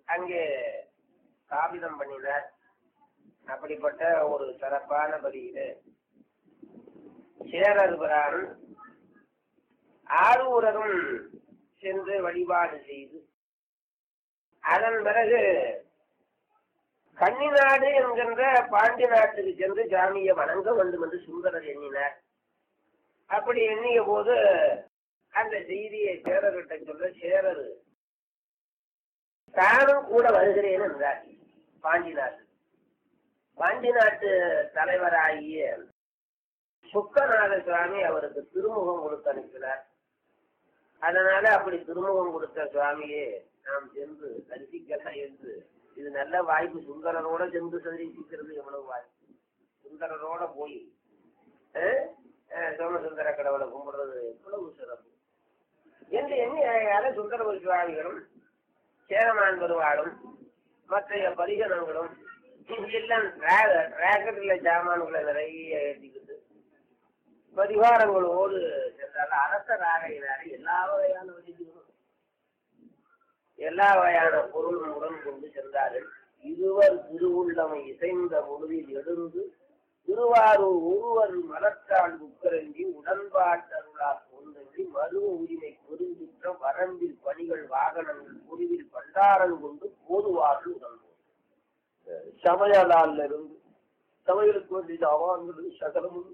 அங்கே ஸ்தாபிதம் பண்ணினார் அப்படிப்பட்ட ஒரு சிறப்பான பதியிலே சேரர் பிரான் ஆரூரரும் சென்று வழிபாடு செய்து அதன் பிறகு கன்னிநாடு என்கின்ற பாண்டி நாட்டுக்கு சென்று சாமியை வணங்க வேண்டும் என்று சுந்தரர் எண்ணினார் அப்படி எண்ணிய போது அந்த செய்தியை சேரர்கிட்ட சொல்ல சேரர் தானும் கூட வருகிறேன் என்றார் பாண்டி நாட்டு பாண்டி நாட்டு தலைவராகிய சுக்கநாத சுவாமி அவருக்கு திருமுகம் கொடுத்து அனுப்பினார் அதனால அப்படி திருமுகம் கொடுத்த சுவாமியே நாம் சென்று தரிசிக்கலாம் என்று இது நல்ல வாய்ப்பு சுந்தரரோட சென்று தரிசிக்கிறது எவ்வளவு வாய்ப்பு சுந்தரரோட போய் அஹ், அஹ், சோமசுந்தர கடவுளை கும்பிடுறது எவ்வளவு சிறப்பு என்று எண்ணி அழகாக சுந்தர சுவாமிகளும் சேரமான் பெருவாளும் மற்ற பரிஜனங்களும் எல்லாம் டிராக்கெட்ல சாமான்களை நிறைய ஏற்றிக்கிட்டு பரிவாரங்களோடு சென்றால் அரச ராகையினாலே எல்லா வகையான வழிகளும் எல்லா வகையான பொருளும் உடன் கொண்டு சென்றார்கள் இருவர் திருவுள்ளமை இசைந்த பொழுதில் எழுந்து திருவாரூர் ஒருவர் மலர்த்தாள் உக்கரங்கி உடன்பாட்டருளால் கொண்டங்கி மருவ உரிமை பெருஞ்சிற்ற வரம்பில் பணிகள் வாகனங்கள் குருவில் பண்டாரன் கொண்டு போதுவார்கள் உடன்போம் சமையலால் இருந்து சமையலுக்கு வேண்டிய அவான்கள் சகலமும்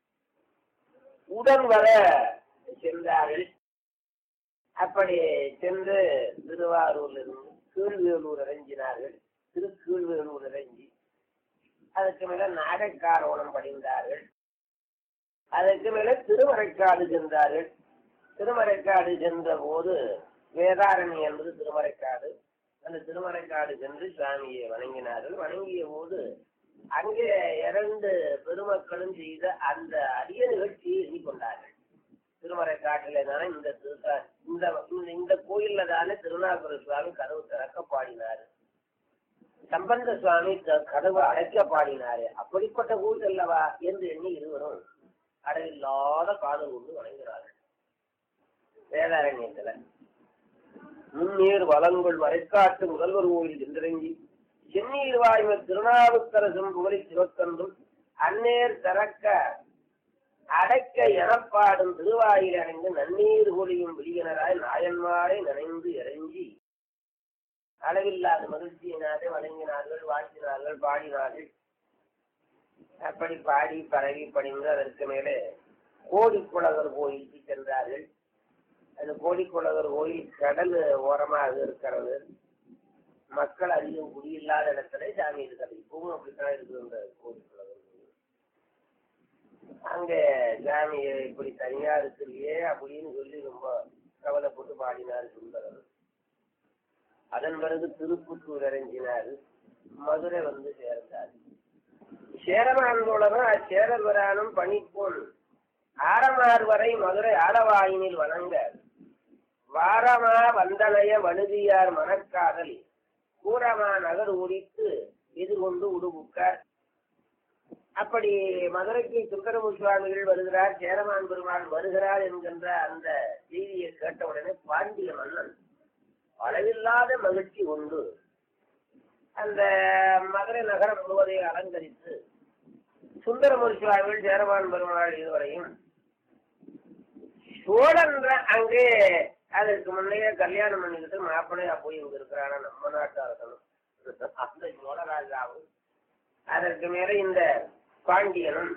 உடன் வர சென்றார்கள் அப்படி சென்று திருவாரூர்ல இருந்து கீழ்வேலூர் இறங்கினார்கள் திரு கீழ்வேலூர் இறங்கி அதுக்கு மேல நாகைக்காரோணம் படிந்தார்கள் அதுக்கு மேல திருமறைக்காடு சென்றார்கள் திருமறைக்காடு சென்ற போது வேதாரணி என்பது திருமறைக்காடு அந்த திருமறைக்காடு சென்று சுவாமியை வணங்கினார்கள் வணங்கிய போது அங்கே இரண்டு பெருமக்களும் செய்த அந்த அரிய நிகழ்ச்சியை எண்ணிக்கொண்டார்கள் திருமறைக்காட்டிலே தானே இந்த திரு- இந்த இந்த- இந்த கோயில்ல தானே திருநாகர சுவாமி கதவு திறக்க பாடினாரு சம்பந்த சுவாமி க- கதவு அடைக்க பாடினாரு அப்படிப்பட்ட கோயில் அல்லவா என்று எண்ணி இருவரும் அடையில்லாத காதல் கொண்டு வணங்கினார்கள் வேதாரண்யத்துல முன்னீர் வளங்கள் மறைக்காட்டு முதல்வர் கோயில் சென்றிறங்கி சென்னீர் வாய்ம திருநாவுக்கரசும் புகழி சிவக்கன்றும் அந்நேர் திறக்க அடைக்க எனப்பாடும் திருவாயில் அடைந்து நன்னீர் ஒளியும் விழியனராய் நாயன்மாரை நனைந்து இறங்கி அளவில்லாத மகிழ்ச்சியினாலே வணங்கினார்கள் வாழ்த்தினார்கள் பாடினார்கள் அப்படி பாடி பரவி பணிந்து அதற்கு மேலே கோடிக்குளவர் கோயிலுக்கு சென்றார்கள் அந்த கோடிக்குளவர் கோயில் கடல் ஓரமாக இருக்கிறது மக்கள் அதிகம் குடியில்லாத இடத்துல சாமி இருக்கிறது இப்பவும் அப்படித்தான் இருக்குது இந்த கோடிக்குளவர் கோயில் அங்க சாமி இப்படி தனியா இருக்கிறியே அப்படின்னு சொல்லி ரொம்ப கவலைப்பட்டு பாடினார் சுந்தரர் அதன் பிறகு திருப்புத்தூர் இறங்கினார் மதுரை வந்து சேர்ந்தார் சேரமான்தோழரும் அச்சேரவரானும் பணிப்போல் ஆரமார் வரை மதுரை ஆளவாயினில் வணங்க வாரமா வந்தனைய வழுதியார் மணக்காதல் கூரமா நகர் உரித்து எதிர்கொண்டு உடுபுக்க அப்படி மதுரைக்கு சுந்தரமு சுவாமிகள் வருகிறார் சேரமான் பெருமாள் வருகிறார் என்கின்ற அந்த செய்தியை கேட்டவுடனே பாண்டிய மன்னன் அளவில்லாத மகிழ்ச்சி உண்டு அந்த மதுரை நகரம் முழுவதையும் அலங்கரித்து சுந்தரமூர் சுவாமிகள் சேரமான் பெருமாள் இதுவரையும் சோழன்ற அங்கே அதற்கு முன்னையே கல்யாணம் பண்ணிக்கிட்டு மாப்பிள்ளையா போய் இங்க இருக்கிறானா நம்ம நாட்டு அரசனும் அந்த சோழராஜாவும் அதற்கு மேல இந்த பாண்டியனும்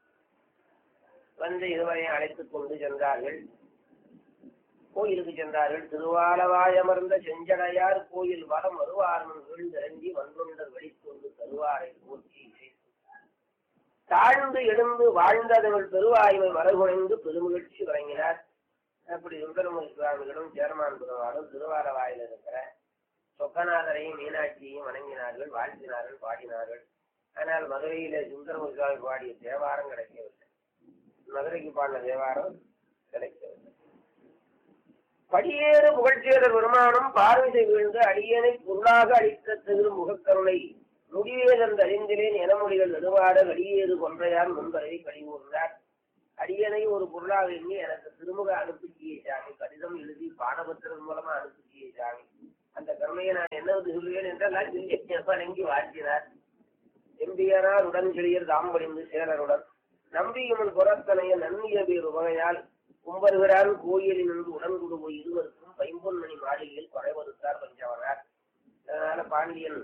வந்து இதுவரையும் அழைத்துக் கொண்டு சென்றார்கள் கோயிலுக்கு சென்றார்கள் திருவாலவாய் அமர்ந்த செஞ்சடையார் கோயில் வரம் வருவார்மன் வீழ்ந்திறங்கி வந்தொண்டர் வெளிக்கொண்டு தருவாரை போற்றி தாழ்ந்து எழுந்து வாழ்ந்தவர்கள் பெருவாய்மை மரகுணைந்து பெருமகிழ்ச்சி வழங்கினார் அப்படி சுந்தரமூர்த்தி சுவாமிகளும் சேர்மான் பெருமாளும் திருவாலவாயில் இருக்கிற சொக்கநாதரையும் மீனாட்சியையும் வணங்கினார்கள் வாழ்த்தினார்கள் பாடினார்கள் ஆனால் மதுரையில சுந்தரமூர்த்தி சுவாமி பாடிய தேவாரம் கிடைக்கவில்லை மதுரைக்கு பாடின தேவாரம் கிடைக்கவில்லை படியேறு புகழ்ச்சேரர் பெருமானும் பார்வை வீழ்ந்து அடியனை பொருளாக அளித்த திரு முகக்கருணை முடிவேதன் அறிந்திலேன் எனமொழிகள் நெடுவாட அடியேறு கொன்றையார் முன்பரை கழிவுறார் அடியனை ஒரு பொருளாக எண்ணி எனக்கு திருமுக அனுப்பிச்சிய சாமி கடிதம் எழுதி பாடபத்திரன் மூலமா அனுப்பிச்சிய சாமி அந்த கருணையை நான் என்ன சொல்லுவேன் என்றெல்லாம் சொல்லி வணங்கி வாழ்த்தினார் எம்பியனார் உடன் கிளியர் தாம்படிந்து சேரருடன் நம்பியுமன் புறத்தனைய நன்னிய பேர் வகையால் கும்பருகிறான் கோயிலில் நின்று உடன்குடு போய் இருவருக்கும் பைம்பொன் மணி மாளிகையில் குறைவருத்தார் பஞ்சவனார் அதனால பாண்டியன்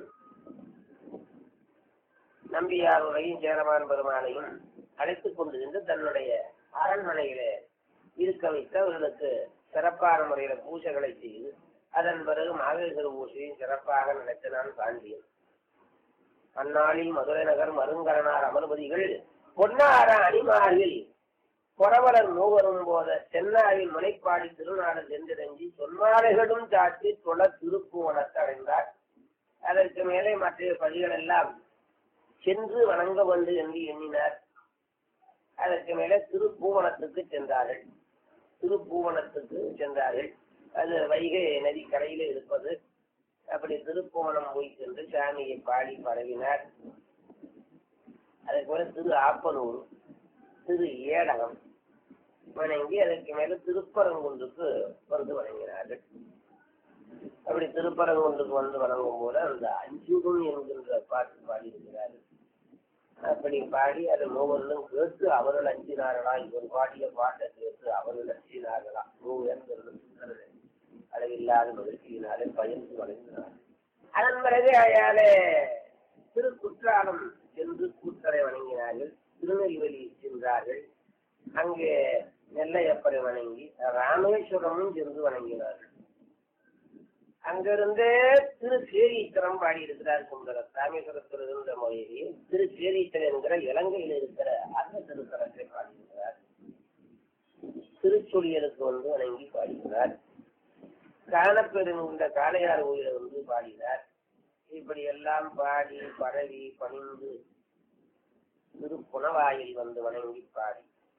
நம்பியார் உரையும் சேரமான் பெருமாளையும் அழைத்துக் கொண்டு சென்று தன்னுடைய அரண்மனையிலே இருக்க வைத்து அவர்களுக்கு சிறப்பான முறையில பூஜைகளை செய்து அதன் பிறகு மாவேஸ்வர பூஜையும் சிறப்பாக நடத்தினான் பாண்டியன் அந்நாளில் மதுரை நகர் மருங்கரனார் அமர்பதிகள் பொன்னார அணிமாரில் புறவலர் மூவரும் போத சென்னாவில் முனைப்பாடி திருநாடு சென்றிறங்கி சொன்னாலைகளும் சாட்டி தொழ திருப்புவனத்தை அடைந்தார் அதற்கு மேலே மற்ற பதிகள் எல்லாம் சென்று வணங்க வேண்டும் என்று எண்ணினார் அதற்கு மேலே திருப்பூவனத்துக்கு சென்றார்கள் திருப்பூவனத்துக்கு சென்றார்கள் அது வைகை நதி கரையில இருப்பது அப்படி திருப்புவனம் போய் சென்று சாமியை பாடி பரவினார் அதுக்கு மேல திரு ஆப்பனூர் திரு ஏடகம் வணங்கி அதற்கு மேல திருப்பரங்குன்றுக்கு வந்து வணங்கினார்கள் அப்படி திருப்பரங்குன்றுக்கு வந்து வணங்கும் போது அந்த அஞ்சுகம் என்கின்ற பாட்டு பாடி இருக்கிறார்கள் அப்படி பாடி அதை மூவர்களும் கேட்டு அவர்கள் அஞ்சினார்களா இவர் பாடிய பாட்டை கேட்டு அவர்கள் அஞ்சினார்களா மூவர்களும் அளவில்லாத மகிழ்ச்சியினாலே பயந்து வணங்கினார் அதன் பிறகு அயாலே திருக்குற்றாலம் சென்று கூத்தரை வணங்கினார்கள் திருநெல்வேலி சென்றார்கள் அங்கே நெல்லையப்பரை வணங்கி ராமேஸ்வரமும் சென்று வணங்கினார்கள் அங்கிருந்தே திரு சேரீச்சரம் பாடி இருக்கிறார் சுந்தரர் ராமேஸ்வரத்தில் இருந்த மொழியிலே திரு சேரீச்சரம் என்கிற இலங்கையில் இருக்கிற அந்த திருத்தலத்தை பாடியிருக்கிறார் திருச்சொலியலுக்கு வந்து வணங்கி பாடினார் காணப்பெருங்கின்ற காளையார் கோயிலை வந்து பாடினார் இப்படி எல்லாம் பாடி பரவி பணிந்து திருப்புணவாயில் வந்து வணங்கி பாடி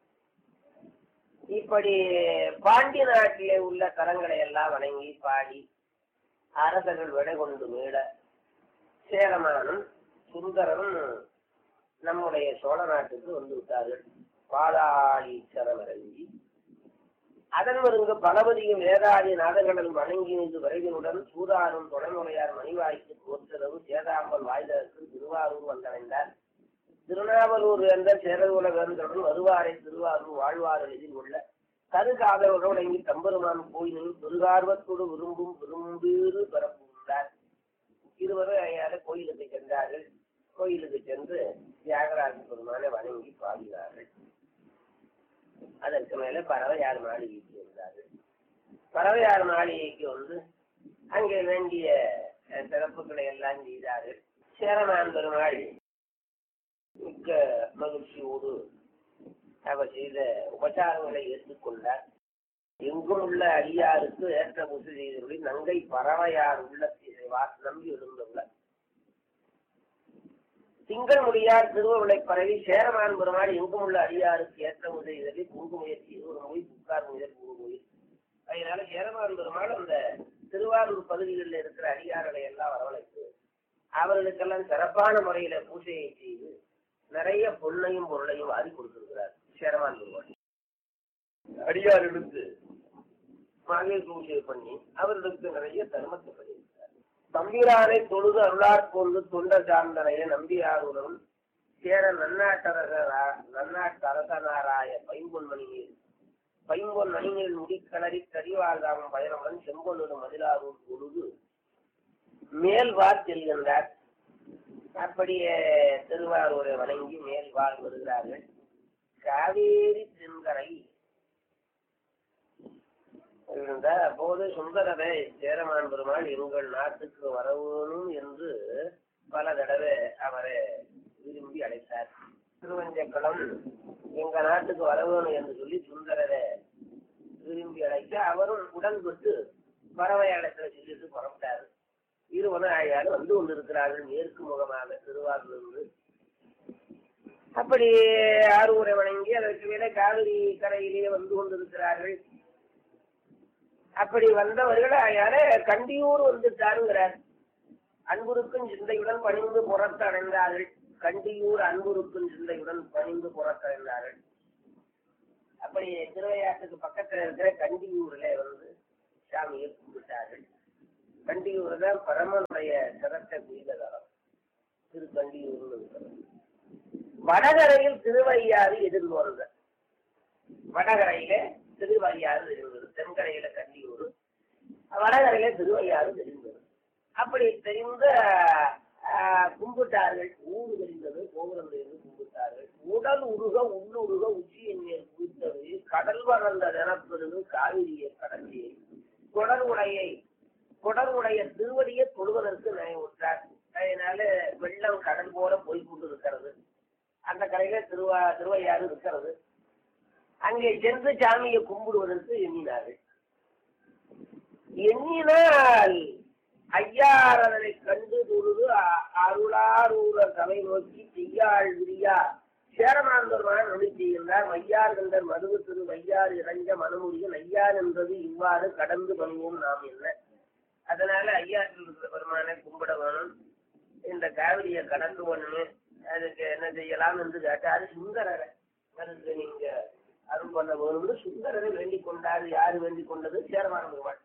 இப்படி பாண்டி நாட்டிலே உள்ள தலங்களை எல்லாம் வணங்கி பாடி அரசர்கள் விடை கொண்டு மீட சேரமானும் சுந்தரரும் நம்முடைய சோழ நாட்டுக்கு வந்து விட்டார்கள் பாதாளீச்சரம் இறங்கி அதன் வருங்க பலபதியும் வேதாதி நாதகடல் வணங்கி நின்று விரைவினுடன் சூதாரும் தொடர்முறையார் மணிவாய்க்கு கோத்தரவு சேதாம்பல் வாய்தற்கு திருவாரூர் வந்தடைந்தார் திருநாவலூர் என்ற சேரகுல வேந்தருடன் வருவாரை திருவாரூர் வாழ்வார் எதில் உள்ள கருகாதவர்கள் வணங்கி தம்பெருமான் கோயிலில் துர்கார்வத்தோடு விரும்பும் விரும்பீறு பரப்புகிறார் இருவரும் ஐயாறு கோயிலுக்கு சென்றார்கள் கோயிலுக்கு சென்று தியாகராஜ பெருமானை வணங்கி பாடினார்கள் அதற்கு மேல பறவையார் மாளிகைக்கு வந்தார்கள் பறவையார் மாளிகைக்கு வந்து அங்கே வேண்டிய அஹ், சிறப்புகளை எல்லாம் செய்தார்கள் சேரமான் பெருமாள் மிக்க மகிழ்ச்சியோடு அவர் செய்த உபச்சாரங்களை ஏற்றுக்கொண்டார் எங்கும் உள்ள அடியாருக்கு ஏற்ற முசு செய்தபடி நங்கை பறவையார் உள்ளத்திலே வாக்கு நம்பி எழுந்துள்ள திங்கள் முடியார் திருவருளை பரவி சேரமான் பெருமாள் எங்கும் உள்ள அடியாருக்கு ஏற்ற முசு செய்தபடி குங்கு முயற்சி இருவர் மொழி புக்கார் முயல் குங்கு மொழி அதனால சேரமான் பெருமாள் அந்த திருவாரூர் பகுதிகளில் இருக்கிற அடியார்களை எல்லாம் வரவழைத்து அவர்களுக்கெல்லாம் சிறப்பான முறையில பூஜையை செய்து நிறைய பொருளையும் பொருளையும் வாரி கொடுத்திருக்கிறார் சேரமான் பெருமாள் அடியார்களுக்கு மகளிர் பூஜை பண்ணி அவர்களுக்கு நிறைய தர்மத்தை பண்ணியிருக்கிறார் தம்பிரானை தொழுது அருளாற் கொண்டு தொண்டர் சார்ந்தனைய நம்பியாருடன் சேர நன்னாட்டரசரா நன்னாட்டரசனாராய பைம்பொன்மணியில் பைம்பொன் மணியில் முடிக்கலரி கடிவாழ்தாமம் பயணமுடன் செம்பொன்னூர் மதிலாரூர் தொழுது மேல்வார் செல்கின்றார் அப்படியே திருவாரூரை வணங்கி மேல்வார் வருகிறார்கள் காவேரி தென்கரை இருந்த அப்போது சுந்தரரை சேரமான் பெருமாள் எங்கள் நாட்டுக்கு வரவேணும் என்று பல தடவை அவரை விரும்பி அழைத்தார் திருவஞ்சக்குளம் எங்க நாட்டுக்கு வரவேணும் என்று சொல்லி சுந்தரரை விரும்பி அழைக்க அவரும் உடன்பட்டு பறவை அழைத்துல சொல்லிட்டு புறப்பட்டாரு இருவரும் ஆயாலும் வந்து கொண்டிருக்கிறார்கள் மேற்கு முகமாக திருவாரூரிலிருந்து அப்படி ஆரூரை வணங்கி அதற்கு மேலே காவிரி கரையிலே வந்து கொண்டிருக்கிறார்கள் அப்படி வந்தவர்கள் யார கண்டியூர் வந்துட்டாருங்கிறார் அன்புருக்கும் சிந்தையுடன் பணிந்து புறத்தடைந்தார்கள் கண்டியூர் அன்புருக்கும் சிந்தையுடன் பணிந்து புறத்தடைந்தார்கள் அப்படி திருவையாற்றுக்கு பக்கத்துல இருக்கிற கண்டியூர்ல வந்து சாமியை கும்பிட்டார்கள் கண்டியூர் தான் பரமனுடைய சிறத்த குயிலதரம் திரு கண்டியூர்னு இருக்கிறது வடகரையில் திருவையாறு எதிர்கோருங்க வடகரையில திருவையாறு தெரிந்தது தென்கரையில கண்டியூர் வடகரையில திருவையாறு தெரிந்தது அப்படி தெரிந்த ஆஹ், கும்பிட்டார்கள் ஊரு தெரிந்தது கோபுரம் தெரிந்து கும்பிட்டார்கள் உடல் உருக உள்ளுருக உச்சியின் மேல் குவித்தது கடல் வளர்ந்த நிலப்பெருகு காவிரியை கடலியை குடலுடையை குடலுடைய திருவடியை தொழுவதற்கு நினைவுற்றார் அதனால வெள்ளம் கடல் போல போய் கொண்டு இருக்கிறது அந்த கரையில திருவா திருவையாறு இருக்கிறது அங்கே சென்று சாமியை கும்பிடுவதற்கு எண்ணினார்கள் எண்ணினால் ஐயாரதனை கண்டு தொழுது அ- அருளாரூர சபை நோக்கி செய்யாள் விரியா சேரமாந்தர்மான நொடி செய்கின்றார் மையார் கண்டர் மதுவு திரு வையார் இறஞ்ச மனமுடியும் ஐயார் என்பது இவ்வாறு கடந்து பண்ணுவோம் நாம் என்ன அதனால ஐயாற்றில் இருக்கிற பெருமானை கும்பிட வேணும் இந்த காவிரியை கடந்து போகணுமே அதுக்கு என்ன செய்யலாம் என்று கேட்டாரு சுந்தரரை அதுக்கு நீங்க அருள் பண்ண வேணும்னு சுந்தரரை வேண்டிக் கொண்டார் யாரு வேண்டிக் கொண்டது சேரமான பெருமாள்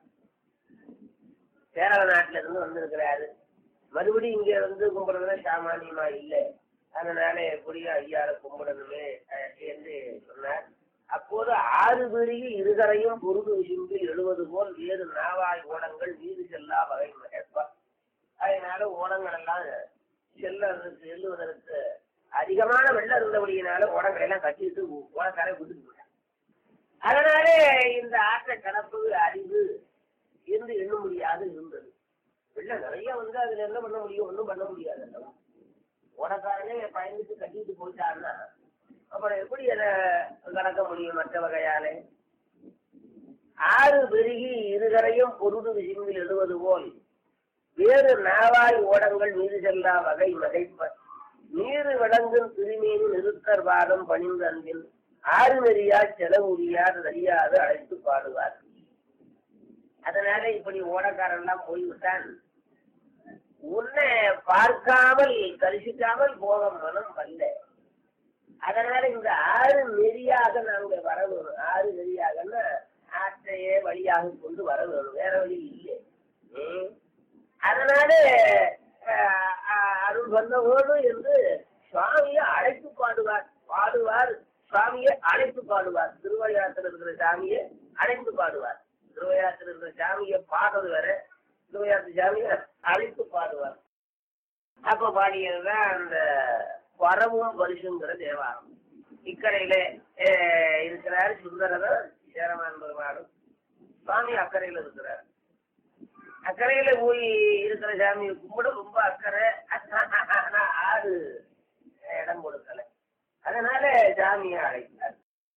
கேரள நாட்டுல இருந்து வந்திருக்கிறாரு மறுபடியும் இங்க வந்து கும்பிடுறதுல சாமானியமா இல்லை அதனால எப்படியும் ஐயார கும்பிடணுமே அஹ், என்று சொன்னார் அப்போது ஆறு பெரிய இருகரையும் பொருது விசும்பி எழுவது போல் வேறு நாவாய் ஓடங்கள் வீடு செல்லா வகை மகப்பா அதனால ஓடங்கள் எல்லாம் செல்லறதுக்கு செல்லுவதற்கு அதிகமான வெள்ளம் இருந்தபடியினால ஓடங்களை எல்லாம் கட்டிட்டு ஓடக்காரை விட்டுட்டு போயிட்டாங்க அதனால இந்த ஆற்றை கடப்பு அறிவு என்று எண்ண முடியாது இருந்தது வெள்ளம் நிறைய வந்து அதுல என்ன பண்ண முடியும் ஒன்றும் பண்ண முடியாது அல்லவா ஓடக்காரனே பயந்துட்டு கட்டிட்டு போயிட்டாருன்னா அப்புறம் எப்படி அதை கடக்க முடியும் மற்ற வகையாலே ஆறு பெருகி இருகரையும் பொருடு விசும்பில் எழுவது போல் வேறு நாவாய் ஓடங்கள் மீது செல்லா வகை மதைப்ப நீரு விளங்கும் திருமீன் நிறுத்தர் பாதம் பணிந்து அன்பில் ஆறு நெறியா செலவுரியார் அறியாது அழைத்து பாடுவார் அதனால இப்படி ஓடக்காரெல்லாம் போய்விட்டான் உன்னை பார்க்காமல் தரிசிக்காமல் போக மனம் வல்ல அதனால இந்த ஆறு நெறியாக நாங்க வர வேணும் ஆறு நெறியாகன்னா ஆற்றையே வழியாக கொண்டு வர வேணும் வேற வழி இல்லை ம். அதனால அஹ், அஹ், அருள் வந்த வேணும் என்று சுவாமியை அழைத்து பாடுவார் பாடுவார் சுவாமியை அழைத்து பாடுவார் திருவையாற்றில் இருக்கிற சாமியை அழைத்து பாடுவார் திருவையாற்றில் இருக்கிற சாமியை பாடுறது வேற திருவையாற்று சாமியை அழைத்து பாடுவார் அப்ப பாடியதுதான் அந்த வரவும் பரிசுங்கிற தேவாரம் இக்கரையில அஹ், இருக்கிறார் சுந்தரர் சேரமான் பெருமாளும் சுவாமி அக்கறையில இருக்கிறார் அக்கறையில போய் இருக்கிற சாமியை கும்பிட ரொம்ப அக்கறை ஆனா ஆறு இடம் கொடுக்கல அதனால சாமியை அழைத்தார்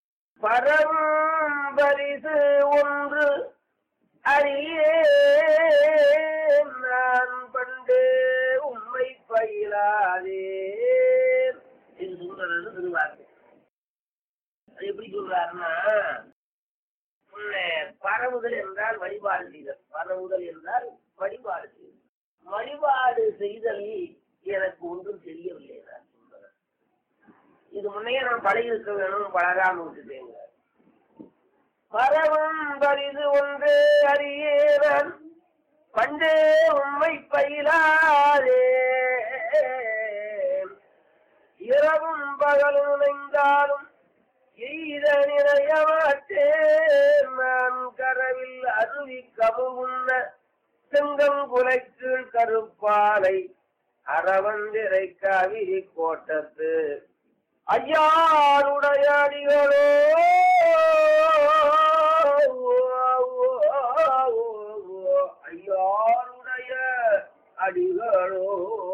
பரம் பரிசு ஒன்று அறியே நான் பண்டு உண்மை பயிலாதே இது சுந்தரர் திருவாக்கு அது எப்படி சொல்றாருன்னா உன்னை பரவுதல் என்றால் வழிபாடு செய்தல் பரவுதல் என்றால் வழிபாடு செய்தல் வழிபாடு செய்தல் எனக்கு ஒன்றும் தெரியவில்லை நான் சுந்தரர் இது முன்னையே நான் பழகி இருக்க வேணும் பழகாம விட்டுட்டேங்க பரவும் பரிது ஒன்று அறியேன் பண்டே உண்மை பயிலாதே இரவும் பகலும் நினைந்தாலும் எய்த நிறைய மாட்டேன் நான் கரவில் அருவி கமுகுன்ன செங்கம் குலைக்கீழ் கருப்பாலை அறவந்திரை காவிரி கோட்டத்து ஐயாருடைய அடிகளோ ஐயாருடைய அடிகளோ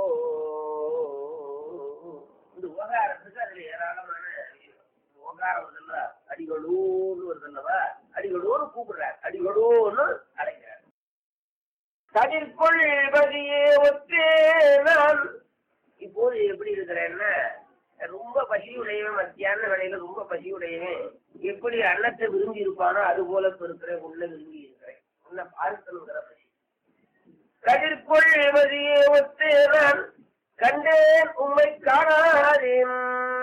இந்த உபகாரத்துக்கு அதுல ஏராளமான உபகாரம் வருதுல்ல அடிகளோன்னு வருதுல்லவா அடிகளோன்னு கூப்பிடுறார் அடிகளோன்னு அழைக்கிறார் கதிர்கொள் பதியே ஒத்தே நான் இப்போது எப்படி இருக்கிறேன்னா ரொம்ப பசியுடையவன் மத்தியான வேலையில ரொம்ப பசியுடையவன் எப்படி அன்னத்தை விரும்பி இருப்பானோ அது போல இப்ப இருக்கிறேன் உள்ள விரும்பி இருக்கிறேன் உன்னை பார்க்கணுங்கிற பசி கதிர்கொள் பதியே ஒத்தே நான் கண்டேன் உம்மை காணாதேன்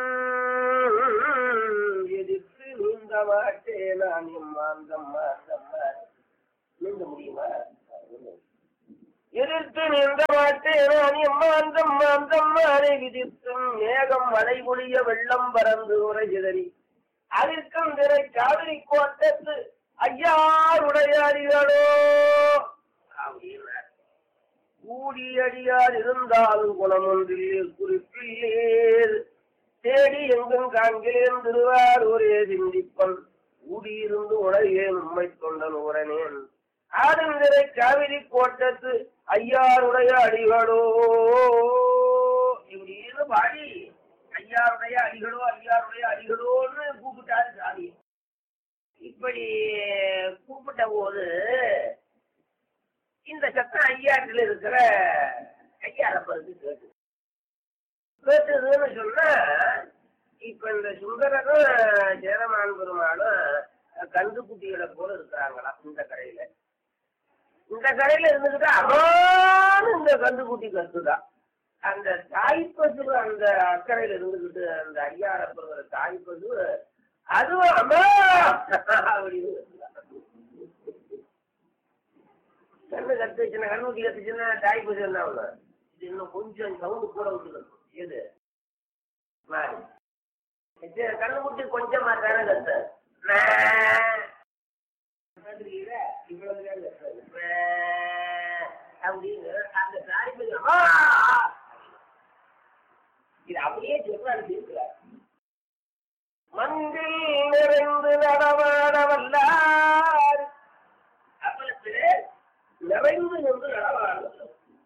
எதிர்த்து நீந்த மாட்டேன் நான் எம்மாந்தம் மாந்தம் நீந்த முடியுமா விட்டு நின்ற மாட்டேன் அம்மாந்தம் மாந்தம் மாலை விதித்தும் மேகம் மழை பொழிய வெள்ளம் பறந்து உரைகிறி அதற்கும் திரை காவிரி கோட்டத்து ஐயாருடைய அடிகளோ அப்படின்னார் கூடியடியார் இருந்தாலும் குணமொன்றில் குறிப்பில்லேர் தேடி எங்கும் காண்கிறேன் திருவாரூரே சிந்திப்பன் கூடியிருந்து உலகேன் உண்மை தொண்டன் உரனேன் ஆடுந்திரை காவிரி கோட்டத்து ஐயாருடைய அடிகளோ இப்படின்னு பாடி ஐயாருடைய அடிகளோ ஐயாருடைய அடிகளோன்னு கூப்பிட்டாரு சாமி இப்படி கூப்பிட்ட போது இந்த சத்தம் ஐயாட்டில் இருக்கிற ஐயாரப்பருக்கு கேட்டு கேட்டதுன்னு சொன்னா இப்ப இந்த சுந்தரரும் ஜெயரமான் பெருமாளும் கந்து குட்டிகளை போல இருக்கிறாங்களாம் இந்த கரையில இந்த கரையில இருந்துகிட்டு அமான இந்த கந்துக்குட்டி கத்துதான் அந்த தாய்ப்பசு அந்த அக்கறையில இருந்துகிட்டு அந்த ஐயாரப்படுற தாய்ப்பசு அதுவும் அம்மா அப்படின்னு கத்துதான். கண்ணு கத்துச்சுன்னா கண்ணுக்குட்டி கத்துச்சுன்னா தாய்ப்பசு என்ன ஆகும்? இது இன்னும் கொஞ்சம் சவுண்டு கூட விட்டுக்கணும் எது மாறி இது கண்ணுக்குட்டி கொஞ்சமா தானே கத்து கேக்குறீங்களா? இவ்வளவுதான் கத்துறது. மே அப்படின்னு அந்த தாய்ப்பசு அம்மா! இது அப்படியே சொல்றாரு தீர்க்கிறார் மந்தில் நிறைந்து நடமாட வல்லார் அப்பளத்திலே நிறைந்து நின்று நடமாடுவது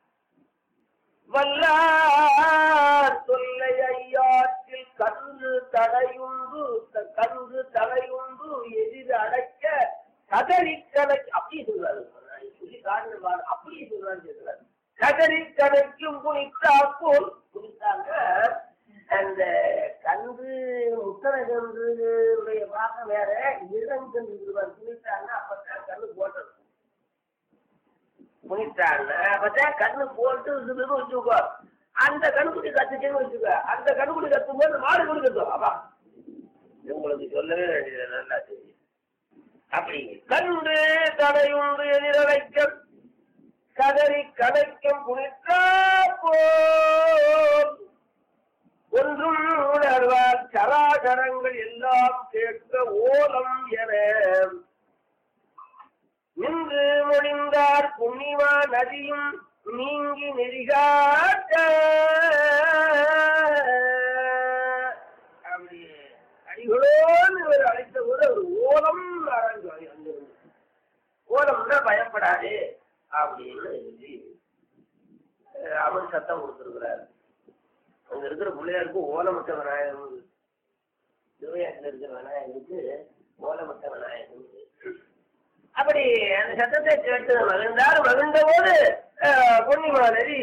வல்லார் தொல்லை ஐயாற்றில் கன்று தடையுண்டு த- கன்று தடையுண்டு எதிர் அடைக்க கதறி கணை அப்படியே சொல்றாரு சொல்லி காரணம் பாரு, அப்படியே சொல்றாரு சொல்றாரு கதறி கணக்கும் குனித்தா போல் குனித்தாங்க அந்த கன்று முத்தனை கன்றுடைய பாகம் வேற இளங்கன்று குனித்தாங்க அப்பதான் கண்ணு போட்டது குனித்தாங்க அப்பதான் கண்ணு போட்டு இதுன்னு வச்சுக்கோ அந்த கண்ணுக்குட்டி கத்துச்சுன்னு வச்சுக்கோ அந்த கண்ணுக்குட்டி கத்தும் போது மாடு கூட கத்தும் அப்பா உங்களுக்கு சொல்லவே வேண்டியது நல்லா தெரியும் அப்படி கண்டு தடையுண்டு எதிரடைக்க கதறி கடைக்கும் குனித்தா போல் ஒன்றும் உணர்வார் சராசரங்கள் எல்லாம் கேட்க ஓலம் என நின்று முடிந்தார் புண்ணிமா நதியும் நீங்கி நெறிகாட்ட அப்படி அடிகளோன்னு இவர் அழைத்த போது ஒரு ஓலம் ஆரம்பிச்சு அங்கிருந்து ஓலம்னா பயப்படாது அப்படின்னு சொல்லி அஹ், அவர் சத்தம் கொடுத்திருக்கிறார் அங்க இருக்கிற பிள்ளையாருக்கு ஓலமிட்ட விநாயகர் திருவையாற்றில் இருக்கிற விநாயகருக்கு ஓலமிட்ட விநாயகர் அப்படி அந்த சத்தத்தை கேட்டு மகிழ்ந்தார் மகிழ்ந்த போது பொன்னிமா நதி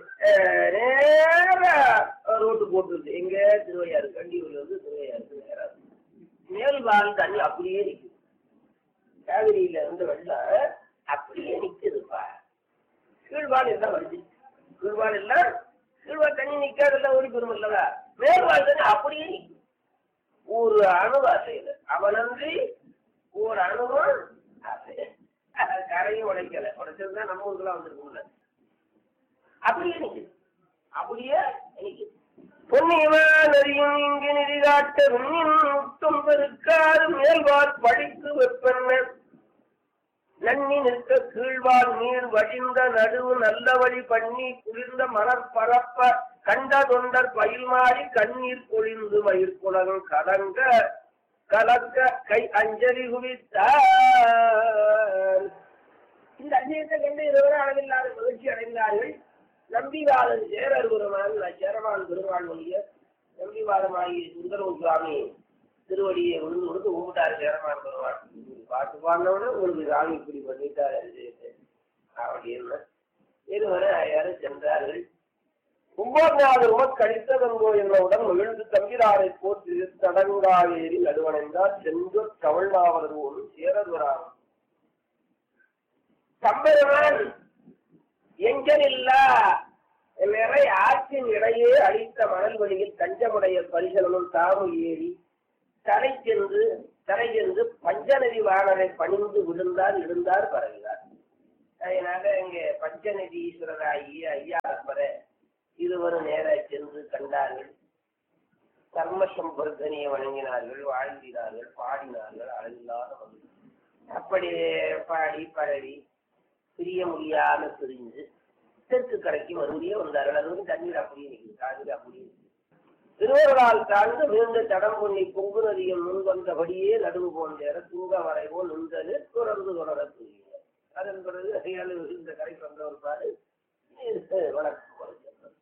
நேர ரோட்டு போட்டுருது எங்க திருவையாறு கண்டியூர்ல இருந்து திருவையாருக்கு நேரா மேல்வால் தண்ணி அப்படியே நிக்குது காவிரியில இருந்து வெள்ளம் அப்படியே நிக்குதுப்பா கீழ்வால் எல்லாம் வருது கீழ்வால் எல்லாம் கீழ்வால் தண்ணி நிக்காதெல்லாம் ஓடி போரும் இல்லவா மேல்வால் தண்ணி அப்படியே நிக்கும் ஒரு அணு அசையுது அவனன்றி ஒரு அணுவும் அசையல. கரையும் உடைக்கல உடைச்சிருந்தா நம்ம ஊருக்குலாம் வந்திருக்கும்ல அப்படியே நிக்குது அப்படியே நிக்குது பொன்னியமா நதியும் இங்கு நிதி காட்ட விண்ணின் முட்டும் பெருக்காது மேல்வார் படித்து வெப்பெண்ண நன்னி நிற்க கீழ்வார் நீர் வடிந்த நடுவு நல்ல வழி பண்ணி குளிர்ந்த மலர் பரப்ப கண்ட தொண்டர் பயில் மாறி கண்ணீர் பொழிந்து மயிர்குலகம் கலங்க கலக்க கை அஞ்சலி குவித்தார் இந்த அஞ்சலியத்தை கண்டு இருவரும் அளவில்லாத மகிழ்ச்சி அடைந்தார்கள் நம்பிவாதன் சேரர் பெருமான் சேரமான் பெருமான் மொழிய நம்பிவாதமாகிய சுந்தரம் சுவாமி திருவடியை விழுந்து கொடுத்து ஊட்டாரு சேரமான் பெருமான் பாட்டு பாடினவன உங்களுக்கு சாமி இப்படி பண்ணிட்டாரு அப்படின்னு இருவரை யாரும் சென்றார்கள் கும்போநாதர் உமக் கழித்ததங்கோ என்னவுடன் மகிழ்ந்து தம்பிராரை போற்றி தடங்காவேரி நடுவணைந்தார் சென்று கவழ்நாவலர் ஒரு சேரதுவராகும் தம்பெருமான் எங்கனில்லா நிறை ஆற்றின் இடையே அழித்த மணல் வழியில் தஞ்சமுடைய பரிசலமும் தாமும் ஏறி தலை சென்று தலை சென்று பஞ்சநதி வாணரை பணிந்து விழுந்தார் இருந்தார் பரவினார் அதனால இங்க பஞ்சநிதி ஈஸ்வரராகிய ஐயாரப்பரை இருவரும் நேர சென்று கண்டார்கள் கர்ம சம்பர்தனியை வணங்கினார்கள் வாழ்ந்தினார்கள் பாடினார்கள் அழகில்லாத மகிழ்ச்சி. அப்படி பாடி பரவி பிரிய முடியாம பிரிஞ்சு தெற்கு கரைக்கு மறுபடியும் வந்தார்கள் அது வந்து தண்ணீர் அப்படியே நிற்குது காவிரி அப்படியே நிக்குது. திருவருளால் தாழ்ந்து மீண்ட தடம் பொன்னி பொங்கு நதியில் முன் வந்தபடியே நடுவு போன்ற தூங்க வரைவோ நின்றது தொடர்ந்து தொடர புரியுங்க அதன் பிறகு அதையால் இந்த கரைக்கு வந்தவர் பாரு வழக்கு குறைச்சவர்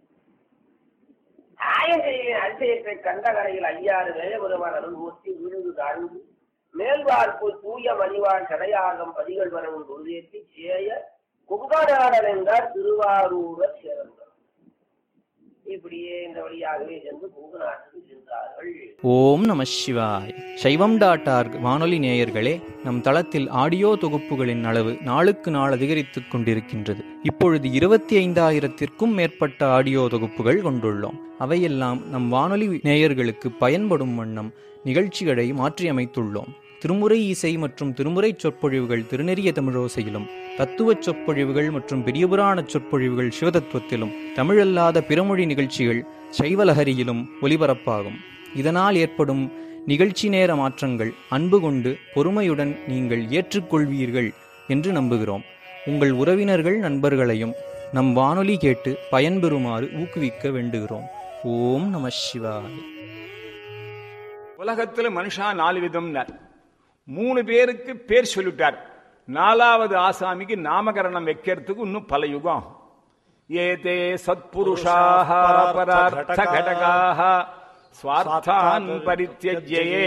ஆயங்களின் அதிசயத்தை கண்ட கரையில் ஐயாறு வேயபெருமான் அனுபவத்தி விழுந்து தாழ்ந்து மேல்வார்ப்பு தூய மணிவாள் கடையாகம் பதிகள் வரவும் உறுதியேற்றி சேய குங்காடாடல் என்றார் திருவாரூரர் சிறந்தார் இப்படியே இந்த வழியாகவே சென்று குங்கு நாட்டுக்கு சென்றார்கள் ஓம் நம சிவாய் சைவம் டாட் ஆர்க் வானொலி நேயர்களே நம் தளத்தில் ஆடியோ தொகுப்புகளின் அளவு நாளுக்கு நாள் அதிகரித்துக் கொண்டிருக்கின்றது இப்பொழுது இருபத்தி ஐந்தாயிரத்திற்கும் மேற்பட்ட ஆடியோ தொகுப்புகள் கொண்டுள்ளோம் அவையெல்லாம் நம் வானொலி நேயர்களுக்கு பயன்படும் வண்ணம் நிகழ்ச்சிகளை மாற்றியமைத்துள்ளோம் திருமுறை இசை மற்றும் திருமுறை சொற்பொழிவுகள் திருநெறிய தமிழோசையிலும் தத்துவச் சொற்பொழிவுகள் மற்றும் பெரியபுராண சொற்பொழிவுகள் சிவதத்துவத்திலும் தமிழல்லாத பிறமொழி நிகழ்ச்சிகள் சைவலஹரியிலும் ஒலிபரப்பாகும் இதனால் ஏற்படும் நிகழ்ச்சி நேர மாற்றங்கள் அன்பு கொண்டு பொறுமையுடன் நீங்கள் ஏற்றுக்கொள்வீர்கள் என்று நம்புகிறோம் உங்கள் உறவினர்கள் நண்பர்களையும் நம் வானொலி கேட்டு பயன்பெறுமாறு ஊக்குவிக்க வேண்டுகிறோம் ஓம் நம சிவாய உலகத்துல மனுஷா நாலு விதம்னார் மூணு பேருக்கு பேர் சொல்லிட்டார் நாலாவது ஆசாமிக்கு நாமகரணம் வைக்கிறதுக்கு இன்னும் பல யுகம் ஆகும். ஏதே சத்புருஷாக பரார்த்த கடகாக ஸ்வார்த்தான் பரித்தியஜ்யே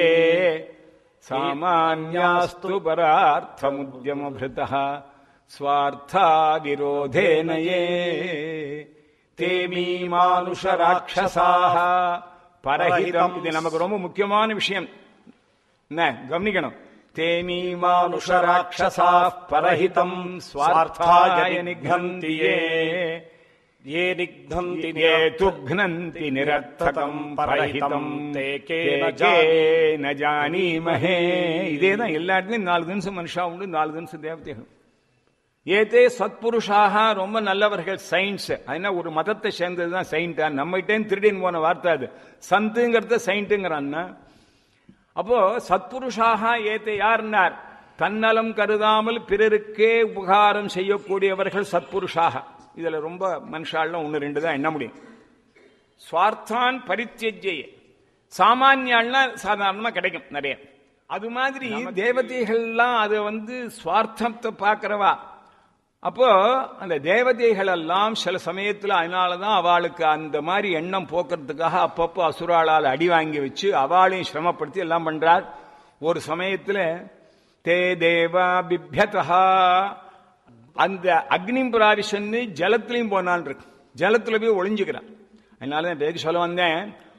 சாமான்யாஸ்து பரார்த்தமுத்யமபிருதः ஸ்வார்த்தா விரோதேன ये தே மீமானுஷ ராட்சசாக பரஹிதம் இது நமக்கு ரொம்ப முக்கியமான விஷயம் என்ன கவனிக்கணும் தேமீ மானுஷ ராட்சசா பரஹிதம் ஸ்வார்த்தாய நிகந்தி ஏ ये निघ्नन्ति ये துக்னந்தி நிரர்த்தகம் பரஹிதம் ते தே केन கே ந ஜானீமஹே இதே தான் எல்லா இடத்துலயும் நாலு தினசம் மனுஷா உண்டு நாலு தினசம் தேவதைகள் ஏதே சத்புருஷாக ரொம்ப நல்லவர்கள் சயின்ஸ் அதனா ஒரு மதத்தை சேர்ந்தது தான் சயின்டா நம்மகிட்டே திருடின்னு போன வார்த்தை அது சந்துங்கிறத சயின்ட்டுங்கிறான்னா அப்போ சத்புருஷாக ஏத்தை யார்னார் தன்னலம் கருதாமல் பிறருக்கே உபகாரம் செய்யக்கூடியவர்கள் சத்புருஷாக இதுல ரொம்ப மனுஷாலாம் ஒன்று ரெண்டு தான் எண்ண முடியும் ஸ்வார்த்தான் பரித்தியஜ்யே சாமானியாள்னா சாதாரணமா கிடைக்கும் நிறைய அது மாதிரி தேவதைகள்லாம் அது வந்து சுவார்த்தத்தை பார்க்கறவா அப்போ அந்த தேவதைகள் எல்லாம் சில சமயத்துல அதனாலதான் அவளுக்கு அந்த மாதிரி எண்ணம் போக்குறதுக்காக அப்பப்போ அசுராளால் அடி வாங்கி வச்சு அவளையும் சிரமப்படுத்தி எல்லாம் பண்றார் ஒரு சமயத்துல தே தேவா பிப்யதா அந்த அக்னி பிராவிஷன்னு ஜலத்திலையும் போனான் இருக்கு ஜலத்துல போய் ஒளிஞ்சுக்கிறான் அதனால தான் பேருக்கு சொல்ல வந்தேன்